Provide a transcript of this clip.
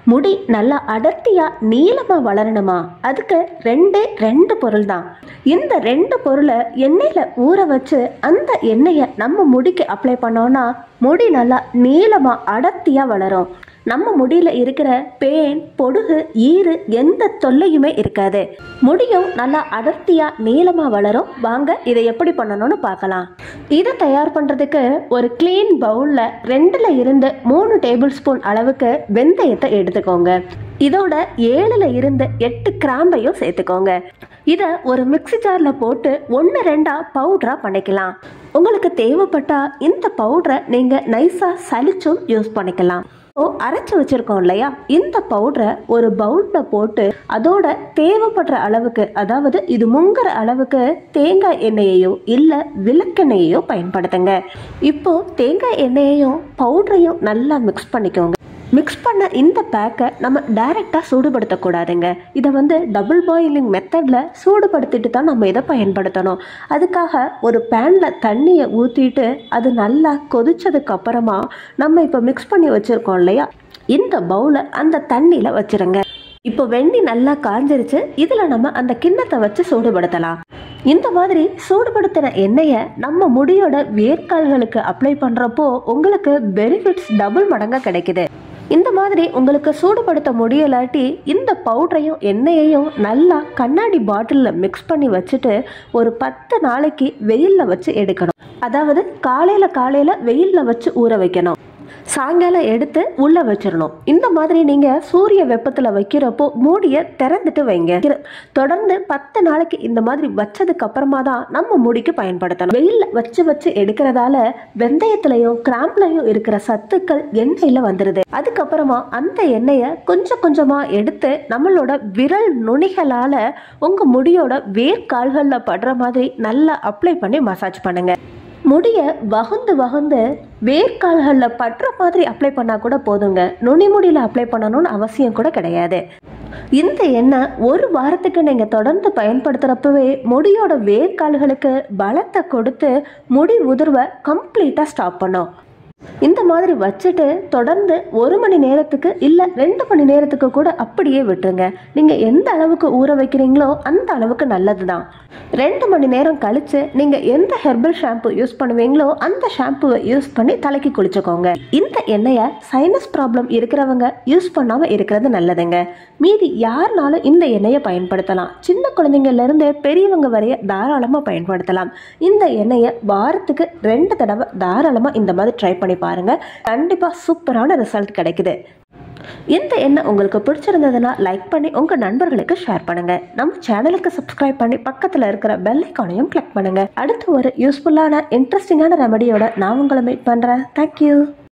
முடி நல்லா அடர்த்தியா நீளமா வளரணுமா அதுக்கு ரெண்டே ரெண்டு பொருள் தான் இந்த ரெண்டு பொருளை எண்ணெயில ஊற வச்சு அந்த எண்ணெயை நம்ம முடிக்கு அப்ளை பண்ணோம்னா முடி நல்லா நீளமா அடர்த்தியா வளரும் நம்ம முடியில இருக்கிற பேன் பொடுகு ஈறு எந்த தொல்லையுமே இருக்காது முடியும் நல்லா அடர்த்தியா நீளமா வளரும் வாங்க இதை எப்படி பண்ணணும்னு பார்க்கலாம் இதை தயார் பண்றதுக்கு ஒரு க்ளீன் பவுல்ல ரெண்டுல இருந்து மூணு டேபிள் ஸ்பூன் அளவுக்கு வெந்தயத்தை எடுத்துக்கோங்க இதோட ஏழுல இருந்து எட்டு கிராம்பையும் சேர்த்துக்கோங்க இதை ஒரு மிக்ஸி ஜாரில் போட்டு ஒன்று ரெண்டா பவுடராக பண்ணிக்கலாம் உங்களுக்கு தேவைப்பட்டா இந்த பவுடரை நீங்கள் நைஸாக சலிச்சும் யூஸ் பண்ணிக்கலாம் ஓ அரைச்சி வச்சிருக்கோம் இல்லையா இந்த பவுடரை ஒரு பவுலில் போட்டு அதோட தேவைப்படுற அளவுக்கு அதாவது இது முங்குற அளவுக்கு தேங்காய் எண்ணெயையோ இல்லை விளக்கெண்ணெயையோ பயன்படுத்துங்க இப்போ தேங்காய் எண்ணெயையும் பவுடரையும் நல்லா மிக்ஸ் பண்ணிக்கோங்க மிக்ஸ் பண்ண இந்த பேக்கை நம்ம டைரெக்டாக சூடுபடுத்தக்கூடாதுங்க இதை வந்து டபுள் பாயிலிங் மெத்தடில் சூடுபடுத்திட்டு தான் நம்ம இதை பயன்படுத்தணும் அதுக்காக ஒரு பேனில் தண்ணியை ஊற்றிட்டு அது நல்லா கொதிச்சதுக்கு அப்புறமா நம்ம இப்போ மிக்ஸ் பண்ணி வச்சுருக்கோம் இல்லையா இந்த பவுலை அந்த தண்ணியில் வச்சிருங்க இப்போ வெண்ணி நல்லா காஞ்சிருச்சு இதில் நம்ம அந்த கிண்ணத்தை வச்சு சூடுபடுத்தலாம் இந்த மாதிரி சூடுபடுத்தின எண்ணெயை நம்ம முடியோட வேர்க்கால்களுக்கு அப்ளை பண்ணுறப்போ உங்களுக்கு பெனிஃபிட்ஸ் டபுள் மடங்காக கிடைக்குது இந்த மாதிரி உங்களுக்கு சூடுபடுத்த முடியலாட்டி இந்த பவுடரையும் எண்ணெயையும் நல்லா கண்ணாடி பாட்டிலில் மிக்ஸ் பண்ணி வச்சுட்டு ஒரு பத்து நாளைக்கு வெயிலில் வச்சு எடுக்கணும் அதாவது காலையில் காலையில் வெயிலில் வச்சு ஊற வைக்கணும் சாயங்காலம் எடுத்து உள்ளே வச்சிடணும் இந்த மாதிரி நீங்கள் சூரிய வெப்பத்தில் வைக்கிறப்போ மூடியை திறந்துட்டு வைங்க இரு- தொடர்ந்து பத்து நாளைக்கு இந்த மாதிரி வச்சதுக்கு அப்புறமா தான் நம்ம முடிக்கு பயன்படுத்தணும் வெயிலில் வச்சு வச்சு எடுக்கிறதால வெந்தயத்துலையும் கிராம்ப்லையும் இருக்கிற சத்துக்கள் எண்ணெயில் வந்துடுது அதுக்கப்புறமா அந்த எண்ணெயை கொஞ்சம் கொஞ்சமாக எடுத்து நம்மளோட விரல் நுனிகளால் உங்கள் முடியோட வேர்க்கால்களில் படுற மாதிரி நல்லா அப்ளை பண்ணி மசாஜ் பண்ணுங்க முடிய வகுந்து வகுந்து வேர்க்கால்களில் படுற மாதிரி அப்ளை பண்ணால் கூட போதுங்க நுனி முடியில் அப்ளை பண்ணணும்னு அவசியம் கூட கிடையாது இந்த எண்ணெய் ஒரு வாரத்துக்கு நீங்கள் தொடர்ந்து பயன்படுத்துகிறப்பவே முடியோட வேர்க்கால்களுக்கு பலத்தை கொடுத்து முடி உதிர்வை கம்ப்ளீட்டாக ஸ்டாப் பண்ணும் இந்த மாதிரி வச்சுட்டு தொடர்ந்து ஒரு மணி நேரத்துக்கு இல்லை ரெண்டு மணி நேரத்துக்கு கூட அப்படியே விட்டுருங்க நீங்கள் எந்த அளவுக்கு ஊற வைக்கிறீங்களோ அந்த அளவுக்கு நல்லது தான் ரெண்டு மணி நேரம் கழித்து நீங்கள் எந்த ஹெர்பல் ஷாம்பு யூஸ் பண்ணுவீங்களோ அந்த ஷாம்புவை யூஸ் பண்ணி தலைக்கு குளிச்சுக்கோங்க இந்த எண்ணெயை சைனஸ் ப்ராப்ளம் இருக்கிறவங்க யூஸ் பண்ணாமல் இருக்கிறது நல்லதுங்க மீதி யாருனாலும் இந்த எண்ணெயை பயன்படுத்தலாம் சின்ன குழந்தைங்கள்ல இருந்து பெரியவங்க வரைய தாராளமாக பயன்படுத்தலாம் இந்த எண்ணெயை வாரத்துக்கு ரெண்டு தடவை தாராளமாக இந்த மாதிரி ட்ரை பண்ணி பாருங்க கண்டிப்பாக சூப்பரான ரிசல்ட் கிடைக்குது இந்த எண்ணெய் உங்களுக்கு பிடிச்சிருந்ததுன்னா லைக் பண்ணி உங்கள் நண்பர்களுக்கு ஷேர் பண்ணுங்க நம்ம சேனலுக்கு சப்ஸ்கிரைப் பண்ணி பக்கத்தில் இருக்கிற பெல் ஐக்கானையும் கிளிக் பண்ணுங்க அடுத்து ஒரு யூஸ்ஃபுல்லான இன்ட்ரெஸ்டிங்கான ரெமடியோட நான் உங்களை மீட் பண்ணுறேன் தேங்க்யூ